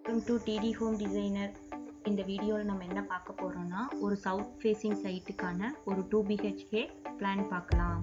welcome to DD home designer இந்த வீடியோவில் நம்ம என்ன பார்க்க போகிறோம்னா ஒரு சவுத் ஃபேஸிங் சைட்டுக்கான ஒரு டூ பிஹெச்கே பிளான் பார்க்கலாம்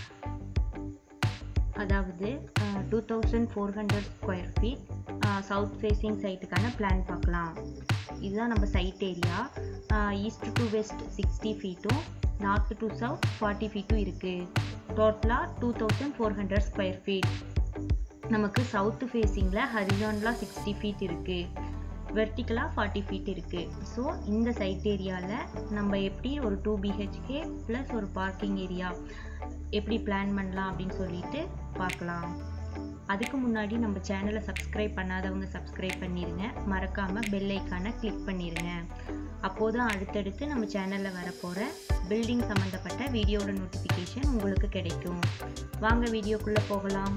அதாவது two thousand four hundred square feet south facing சைட்டுக்கான பிளான் பார்க்கலாம் இதுதான் நம்ம site area east to west sixty ஃபீட்டும் நார்த் டு சவுத் ஃபார்ட்டி ஃபீட்டும் இருக்குது டோட்டலாக two thousand four hundred square feet நமக்கு சவுத்து ஃபேஸிங்கில் ஹரிசான்லாக சிக்ஸ்டி ஃபீட் இருக்குது வெர்டிக்கலாக ஃபார்ட்டி ஃபீட் இருக்குது ஸோ இந்த சைட் ஏரியாவில் நம்ம எப்படி ஒரு டூ பிஹெச்கே ப்ளஸ் ஒரு பார்க்கிங் ஏரியா எப்படி பிளான் பண்ணலாம் அப்படின்னு சொல்லிட்டு பார்க்கலாம் அதுக்கு முன்னாடி நம்ம சேனலை சப்ஸ்கிரைப் பண்ணாதவங்க சப்ஸ்கிரைப் பண்ணிடுங்க மறக்காமல் பெல் ஐக்கானை கிளிக் பண்ணிடுங்க அப்போது தான் அடுத்தடுத்து நம்ம சேனலில் வரப்போகிற பில்டிங் சம்மந்தப்பட்ட வீடியோட நோட்டிஃபிகேஷன் உங்களுக்கு கிடைக்கும் வாங்க வீடியோக்குள்ளே போகலாம்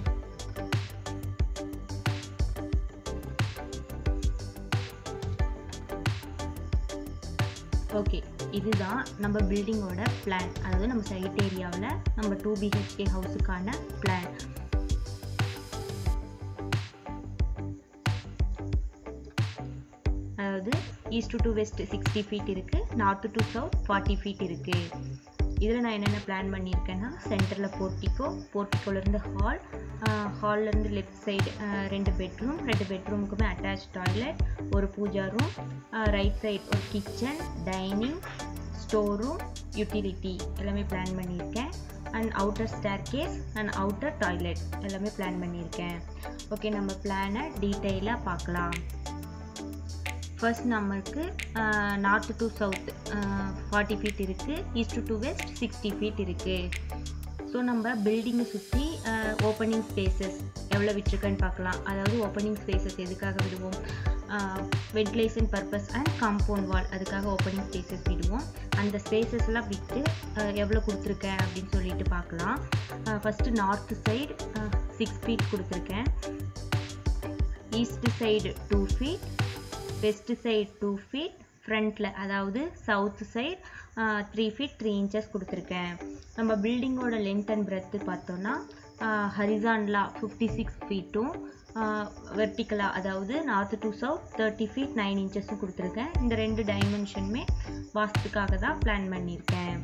ஓகே இதுதான் நம்ம பில்டிங்கோட பிளான் அதாவது நம்ம சைட் ஏரியாவில் நம்ம டூ பிஹெச்கே ஹவுஸுக்கான பிளான் அதாவது east to west sixty feet இருக்குது north to south forty feet இருக்குது இதில் நான் என்னென்ன பிளான் பண்ணியிருக்கேன்னா சென்டரில் போர்ட்டிக்கோ போர்ட்டிக்கோலேருந்து ஹால் ஹால்லேருந்து லெஃப்ட் சைடு ரெண்டு பெட்ரூம் ரெண்டு பெட்ரூமுக்குமே அட்டாச் டாய்லெட் ஒரு பூஜா ரூம் ரைட் சைடு ஒரு kitchen dining store room utility எல்லாமே பிளான் பண்ணியிருக்கேன் and outer staircase and outer toilet எல்லாமே பிளான் பண்ணியிருக்கேன் ஓகே நம்ம பிளானை டீட்டெயிலாக பார்க்கலாம் ஃபர்ஸ்ட் நம்மளுக்கு north to south forty feet இருக்குது east to west sixty feet இருக்குது ஸோ நம்ம பில்டிங்கை சுற்றி ஓப்பனிங் ஸ்பேசஸ் எவ்வளோ விட்டுருக்குன்னு பார்க்கலாம் அதாவது ஓப்பனிங் ஸ்பேசஸ் எதுக்காக விடுவோம் ventilation purpose and compound wall அதுக்காக ஓப்பனிங் ஸ்பேசஸ் விடுவோம் அந்த ஸ்பேசஸ்லாம் விட்டு எவ்வளோ கொடுத்துருக்கேன் அப்படின்னு சொல்லிட்டு பார்க்கலாம் first north side six feet கொடுத்துருக்கேன் east side two feet west side two feet ஃப்ரண்ட்டில் அதாவது south side three feet three inches கொடுத்துருக்கேன் நம்ம பில்டிங்கோட லென்த் அண்ட் பிரெத்து பார்த்தோன்னா ஹரிசான்லா ஃபிஃப்டி சிக்ஸ் ஃபீட்டும் வெர்டிக்கலாக அதாவது north to south thirty feet nine இன்ச்சஸும் கொடுத்துருக்கேன் இந்த ரெண்டு டைமென்ஷனுமே வாஸ்துக்காக தான் பிளான் பண்ணியிருக்கேன்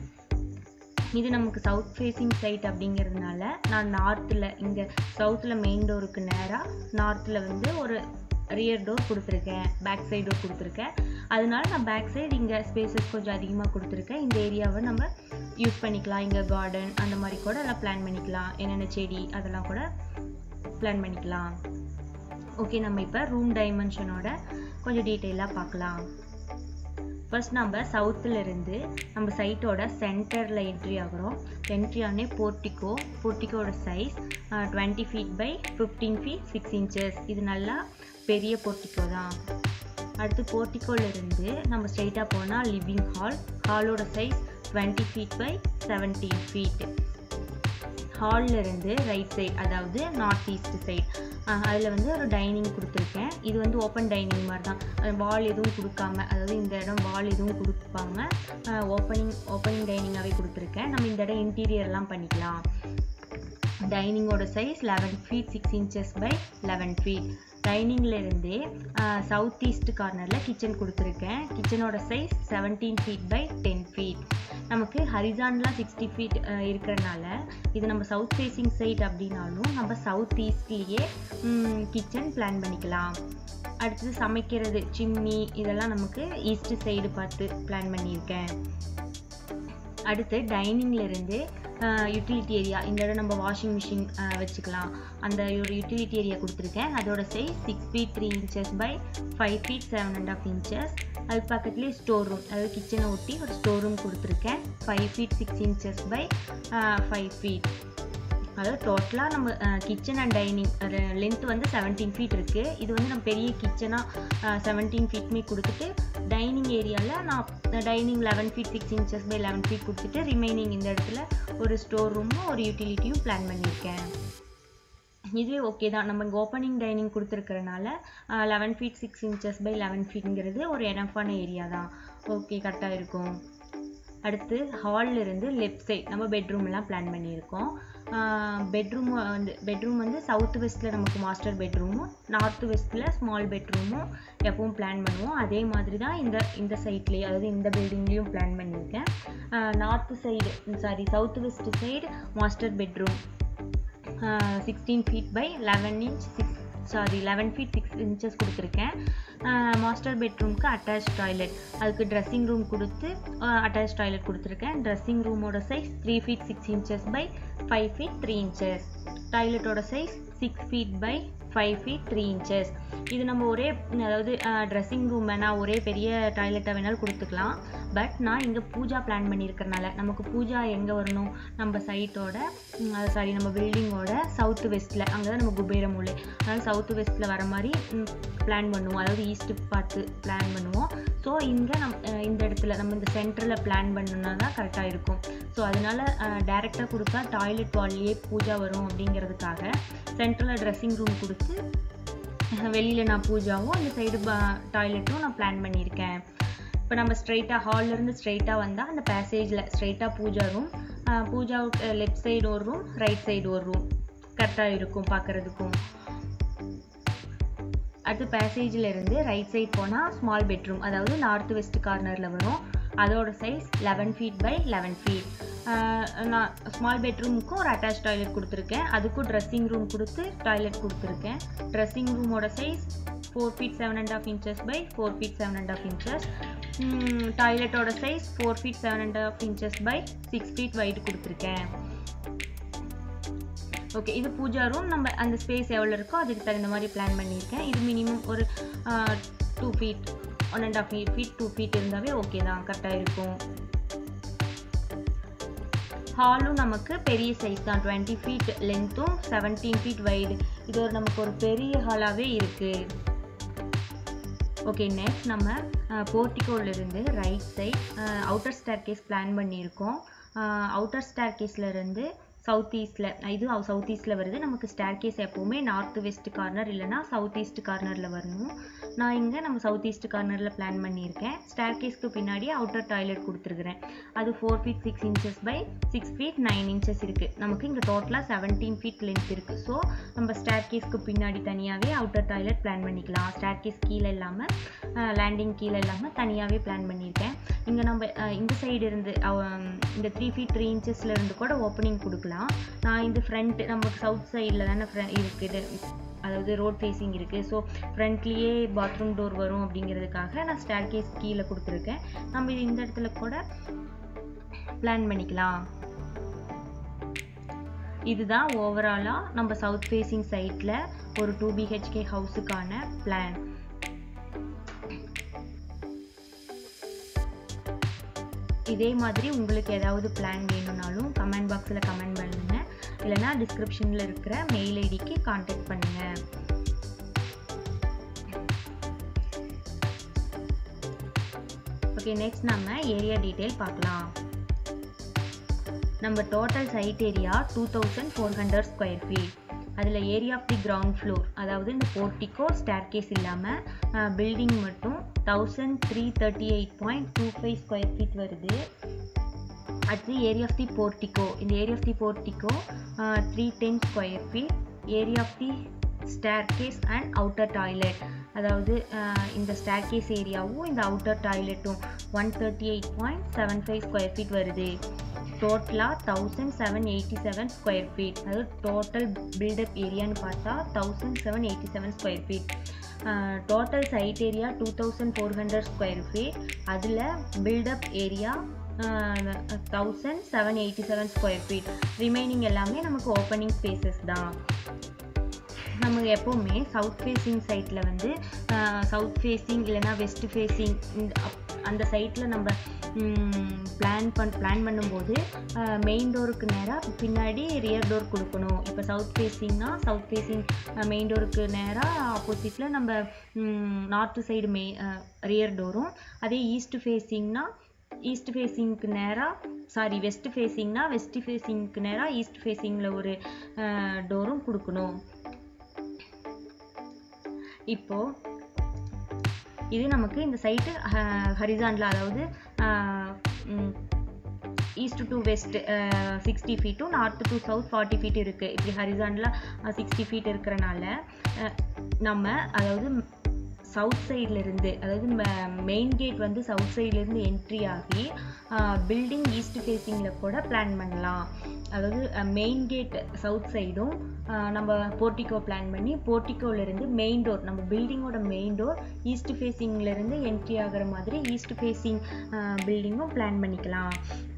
இது நமக்கு சவுத் ஃபேஸிங் சைட் அப்படிங்கிறதுனால நான் நார்த்தில் இங்கே சவுத்தில் மெயின் டோருக்கு நேராக நார்த்தில் வந்து ஒரு ரியர் டோர் கொடுத்துருக்கேன் பேக் சைடு டோர் கொடுத்துருக்கேன் அதனால நான் பேக் சைடு இங்கே ஸ்பேசஸ் கொஞ்சம் அதிகமாக கொடுத்துருக்கேன் இந்த ஏரியாவை நம்ம யூஸ் பண்ணிக்கலாம் இங்கே கார்டன் அந்த மாதிரி கூட எல்லாம் பிளான் பண்ணிக்கலாம் என்னென்ன செடி அதெல்லாம் கூட பிளான் பண்ணிக்கலாம் ஓகே நம்ம இப்போ ரூம் டைமென்ஷனோட கொஞ்சம் டீட்டெயிலாக பார்க்கலாம் ஃபர்ஸ்ட் நம்ம சவுத்தில் இருந்து நம்ம சைட்டோட சென்டரில் என்ட்ரி ஆகிறோம் என்ட்ரி ஆனே போர்ட்டிக்கோ போர்ட்டிக்கோட size twenty feet by fifteen feet six inches இது நல்லா பெரிய போர்ட்டிக்கோ தான் அடுத்து போர்ட்டிக்கோலேருந்து நம்ம ஸ்ட்ரைட்டாக போனால் லிவிங் ஹால் ஹாலோட size twenty feet by seventeen feet ஹால்லேருந்து ரைட் சைடு அதாவது நார்த் ஈஸ்ட் சைடு அதில் வந்து ஒரு டைனிங் கொடுத்துருக்கேன் இது வந்து ஓப்பன் டைனிங் மாதிரி தான் வால் எதுவும் கொடுக்காம அதாவது இந்த இடம் வால் எதுவும் கொடுப்பாங்க ஓப்பனிங் ஓப்பனிங் டைனிங்காகவே கொடுத்துருக்கேன் நம்ம இந்த இடம் இன்டீரியர்லாம் பண்ணிக்கலாம் டைனிங்கோட size eleven feet six inches by eleven feet டைனிங்லேருந்தே சவுத் ஈஸ்ட் கார்னரில் கிச்சன் கொடுத்துருக்கேன் கிச்சனோட size seventeen feet by ten feet நமக்கு ஹரிசான்லாம் சிக்ஸ்டி ஃபீட் இருக்கிறனால இது நம்ம சவுத் ஃபேஸிங் சைட் அப்படின்னாலும் நம்ம சவுத் ஈஸ்ட்லேயே கிச்சன் பிளான் பண்ணிக்கலாம் அடுத்தது சமைக்கிறது சிம்னி இதெல்லாம் நமக்கு ஈஸ்ட் சைடு பார்த்து பிளான் பண்ணியிருக்கேன் அடுத்து டைனிங்லேருந்து யூட்டிலிட்டி ஏரியா இந்த இடம் நம்ம வாஷிங் மிஷின் வச்சுக்கலாம் அந்த ஒரு யூட்டிலிட்டி ஏரியா கொடுத்துருக்கேன் அதோட size six feet three inches by five feet seven and half inches அது பக்கத்துலேயே ஸ்டோர் ரூம் அதாவது கிச்சனை ஒட்டி ஒரு ஸ்டோர் ரூம் கொடுத்துருக்கேன் five feet six inches by five feet அதாவது டோட்டலாக நம்ம கிச்சன் அண்ட் டைனிங் லென்த் வந்து செவன்டீன் ஃபீட் இருக்குது இது வந்து நம்ம பெரிய கிச்சனாக செவன்டீன் ஃபீட்மே கொடுத்துட்டு டைனிங் ஏரியாவில் நான் dining eleven feet six inches by eleven feet கொடுத்துட்டு ரிமைனிங் இந்த இடத்துல ஒரு ஸ்டோர் ரூமும் ஒரு யூட்டிலிட்டியும் பிளான் பண்ணியிருக்கேன் இதுவே ஓகே தான் நம்ம இங்கே ஓப்பனிங் டைனிங் கொடுத்துருக்கறனால eleven feet six inches by eleven ஃபீட்ங்கிறது ஒரு எனஃபான ஏரியா தான் ஓகே கரெக்டாக இருக்கும் அடுத்து ஹாலில் இருந்து லெஃப்ட் சைட் நம்ம பெட்ரூம்லாம் பிளான் பண்ணியிருக்கோம் பெட்ரூம் வந்து பெட்ரூம் வந்து சவுத் வெஸ்ட்டில் நமக்கு மாஸ்டர் பெட்ரூமும் நார்த் வெஸ்ட்டில் ஸ்மால் பெட்ரூமும் எப்பவும் பிளான் பண்ணுவோம் அதே மாதிரி தான் இந்த இந்த சைட்லேயே அதாவது இந்த பில்டிங்லேயும் பிளான் பண்ணியிருக்கேன் north side sorry south west side master bedroom sixteen feet by eleven inch six sorry eleven feet six inches கொடுத்துருக்கேன் மாஸ்டர் பெட்ரூம்க்கு அட்டாச் டாய்லெட் அதுக்கு ட்ரெஸ்ஸிங் ரூம் கொடுத்து அட்டாச் டாய்லெட் கொடுத்துருக்கேன் ட்ரெஸ்ஸிங் ரூமோட size three feet six inches by five feet three inches டாய்லெட்டோட size six feet by five feet three inches இது நம்ம ஒரே அதாவது ட்ரெஸ்ஸிங் ரூம் வேணால் ஒரே பெரிய டாய்லெட்டாக வேணாலும் கொடுத்துக்கலாம் பட் நான் இங்கே பூஜா பிளான் பண்ணியிருக்கறனால நமக்கு பூஜா எங்கே வரணும் நம்ம சைட்டோட சாரி நம்ம பில்டிங்கோட சவுத் வெஸ்ட்டில் அங்கே தான் நம்ம குபேர மூலை அதனால் சவுத் வெஸ்ட்டில் வர மாதிரி பிளான் பண்ணுவோம் அதாவது ஈஸ்ட்டு பார்த்து பிளான் பண்ணுவோம் ஸோ இங்கே நம் இந்த இடத்துல நம்ம இந்த சென்டரில் பிளான் பண்ணோம்னா தான் கரெக்டாக இருக்கும் ஸோ அதனால் டேரெக்டாக கொடுத்தா டாய்லெட் வால்லையே பூஜா வரும் அப்படிங்கிறதுக்காக சென்டரில் ட்ரெஸ்ஸிங் ரூம் கொடுத்து வெளியில் நான் பூஜாவும் அந்த சைடு டாய்லெட்டும் நான் பிளான் பண்ணியிருக்கேன் இப்போ நம்ம ஸ்ட்ரைட்டாக ஹால்லேருந்து ஸ்ட்ரைட்டாக வந்தால் அந்த பேசேஜில் ஸ்ட்ரைட்டாக பூஜா ரூம் பூஜாவுக்கு லெஃப்ட் சைடு ஒரு ரூம் ரைட் சைடு ஒரு ரூம் கரெக்டாக இருக்கும் பார்க்குறதுக்கும் அடுத்து பேசேஜில் இருந்து ரைட் சைட் போனால் ஸ்மால் பெட்ரூம் அதாவது நார்த் வெஸ்ட் கார்னரில் வரும் அதோட size eleven feet by eleven feet நான் ஸ்மால் பெட்ரூமுக்கும் ஒரு அட்டாச் டாய்லெட் கொடுத்துருக்கேன் அதுக்கும் ட்ரெஸ்ஸிங் ரூம் கொடுத்து டாய்லெட் கொடுத்துருக்கேன் ட்ரெஸ்ஸிங் ரூமோட size four feet seven and half inches by four feet seven and half inches டாய்லெட்டோட size four feet seven and half inches by six feet wide கொடுத்துருக்கேன் okay இது pooja room நம்ம அந்த space எவ்வளோ இருக்கோ அதுக்கு தகுந்த மாதிரி பிளான் பண்ணியிருக்கேன் இது மினிமம் ஒரு two feet one and half feet two feet இருந்தாவே ஓகே தான் கரெக்டாக இருக்கும் ஹாலும் நமக்கு பெரிய சைஸ் தான் டுவெண்ட்டி ஃபீட் லென்த்தும் செவன்டீன் ஃபீட் வைடு இது ஒரு நமக்கு ஒரு பெரிய ஹாலாகவே இருக்குது ஓகே நெக்ஸ்ட் நம்ம போர்ட்டிகோலேருந்து right side outer staircase plan பண்ணியிருக்கோம் அவுட்டர் ஸ்டேர் கேஸ்லேருந்து சவுத் ஈஸ்டில் இது சவுத் ஈஸ்டில் வருது நமக்கு ஸ்டேர் கேஸ் எப்போவுமே நார்த் வெஸ்ட் கார்னர் இல்லைனா சவுத் ஈஸ்ட் கார்னரில் வரணும் நான் இங்கே நம்ம சவுத் ஈஸ்ட் கார்னரில் பிளான் பண்ணியிருக்கேன் ஸ்டேர் கேஸ்க்கு பின்னாடி அவுட்டர் டாய்லெட் கொடுத்துருக்குறேன் அது four feet six inches by six feet nine inches இருக்குது நமக்கு இங்கே டோட்டலாக செவன்டீன் ஃபீட் லென்த் இருக்குது ஸோ நம்ம ஸ்டேர் கேஸ்க்கு பின்னாடி தனியாகவே அவுட்டர் டாய்லெட் பிளான் பண்ணிக்கலாம் ஸ்டேர் கேஸ் கீழே இல்லாமல் லேண்டிங் கீழே இல்லாமல் தனியாகவே பிளான் பண்ணியிருக்கேன் இங்கே நம்ம இந்த சைடு இருந்து இந்த த்ரீ ஃபீட் த்ரீ இன்ச்சஸில் இருந்து கூட ஓப்பனிங் கொடுக்கலாம் நான் இந்த ஃப்ரண்ட் நமக்கு சவுத் சைடில் தானே இருக்குது அதாவது ரோட் ஃபேஸிங் இருக்குது ஸோ ஃப்ரண்ட்லேயே பாத்ரூம் டோர் வரும் அப்படிங்கிறதுக்காக நான் ஸ்டேர் கேஸ் கீழே கொடுத்துருக்கேன் நம்ம இது இந்த இடத்துல கூட பிளான் பண்ணிக்கலாம் இதுதான் ஓவராலாக நம்ம சவுத் ஃபேஸிங் சைட்டில் ஒரு டூ பிஹெச்கே ஹவுஸுக்கான பிளான் இதே மாதிரி உங்களுக்கு ஏதாவது பிளான் வேணும்னாலும் கமெண்ட் பாக்ஸில் கமெண்ட் பண்ணுங்கள் இல்லைனா டிஸ்கிரிப்ஷனில் இருக்கிற மெயில் ஐடிக்கு காண்டாக்ட் பண்ணுங்கள் ஓகே நெக்ஸ்ட் நம்ம ஏரியா டீட்டெயில் பார்க்கலாம் நம்ம total site area two thousand four hundred square feet அதில் area of the ground floor அதாவது இந்த போர்ட்டிக்கோ ஸ்டேர்கேஸ் இல்லாமல் பில்டிங் மட்டும் thousand three thirty eight point two five square feet வருது அடுத்து ஏரியா ஆஃப் தி போர்ட்டிக்கோ இந்த area of the portico three ten square feet area of the staircase and outer toilet அதாவது இந்த staircase ஏரியாவும் இந்த outer டாய்லெட்டும் one thirty eight point seven five square feet வருது டோட்டலாக thousand seven eighty seven square feet அதாவது total built up ஏரியான்னு பார்த்தா thousand seven eighty seven square feet total site area two thousand four hundred square feet அதில் built up area thousand seven eighty seven square feet remaining எல்லாமே நமக்கு opening spaces தான் நம்ம எப்போவுமே south facing சைட்டில் வந்து சவுத் ஃபேஸிங் இல்லைனா வெஸ்ட் ஃபேஸிங் அந்த சைட்டில் நம்ம பிளான் பண் பிளான் பண்ணும்போது மெயின் டோருக்கு நேராக பின்னாடி ரியர் டோர் கொடுக்கணும் இப்போ சவுத் ஃபேஸிங்னா சவுத் ஃபேஸிங் மெயின் டோருக்கு நேராக ஆப்போசிட்டில் நம்ம நார்த்து சைடு மெய் ரியர் டோரும் அதே ஈஸ்ட் ஃபேஸிங்னா ஈஸ்ட் ஃபேஸிங்க்கு நேராக சாரி வெஸ்ட் ஃபேஸிங்னா வெஸ்ட் ஃபேஸிங்க்கு நேராக ஈஸ்ட் ஃபேஸிங்கில் ஒரு டோரும் கொடுக்கணும் இப்போது இது நமக்கு இந்த சைட்டு ஹரிசாண்டில் அதாவது ஈஸ்ட் டு வெஸ்ட் சிக்ஸ்டி ஃபீட்டும் north to south forty feet இருக்குது இப்படி ஹரிசாண்டலாக சிக்ஸ்டி ஃபீட் இருக்கிறனால நம்ம அதாவது சவுத் சைட்லேருந்து அதாவது மெயின் கேட் வந்து சவுத் சைட்லேருந்து என்ட்ரி ஆகி பில்டிங் ஈஸ்ட் ஃபேஸிங்கில் கூட பிளான் பண்ணலாம் அதாவது மெயின் கேட் சவுத் சைடும் நம்ம போர்ட்டிகோ பிளான் பண்ணி போர்ட்டிகோலேருந்து மெயின் டோர் நம்ம பில்டிங்கோட மெயின் டோர் ஈஸ்ட் ஃபேஸிங்லேருந்து என்ட்ரி ஆகிற மாதிரி ஈஸ்ட் ஃபேஸிங் பில்டிங்கும் பிளான் பண்ணிக்கலாம்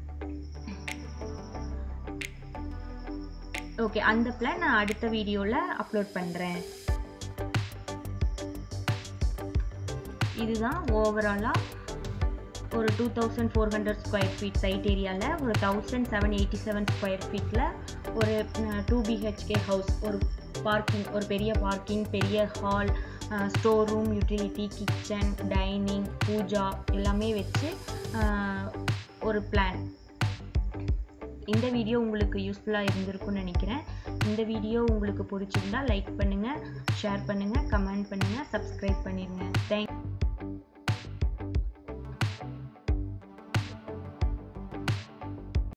ஓகே அந்த பிளான் நான் அடுத்த வீடியோவில் அப்லோட் பண்ணுறேன் இதுதான் ஓவராலாக ஒரு two thousand four hundred square feet site ஏரியாவில் ஒரு thousand seven eighty seven square ஃபீட்டில் ஒரு டூ பிஹெச்கே ஹவுஸ் ஒரு பார்க்கிங் ஒரு பெரிய பார்க்கிங் பெரிய hall store room utility kitchen dining pooja எல்லாமே வச்சு ஒரு பிளான் இந்த வீடியோ உங்களுக்கு யூஸ்ஃபுல்லாக இருந்திருக்கும்னு நினைக்கிறேன் இந்த வீடியோ உங்களுக்கு பிடிச்சிருந்தா லைக் பண்ணுங்கள் ஷேர் பண்ணுங்கள் கமெண்ட் பண்ணுங்கள் சப்ஸ்கிரைப் பண்ணிடுங்க தேங்க்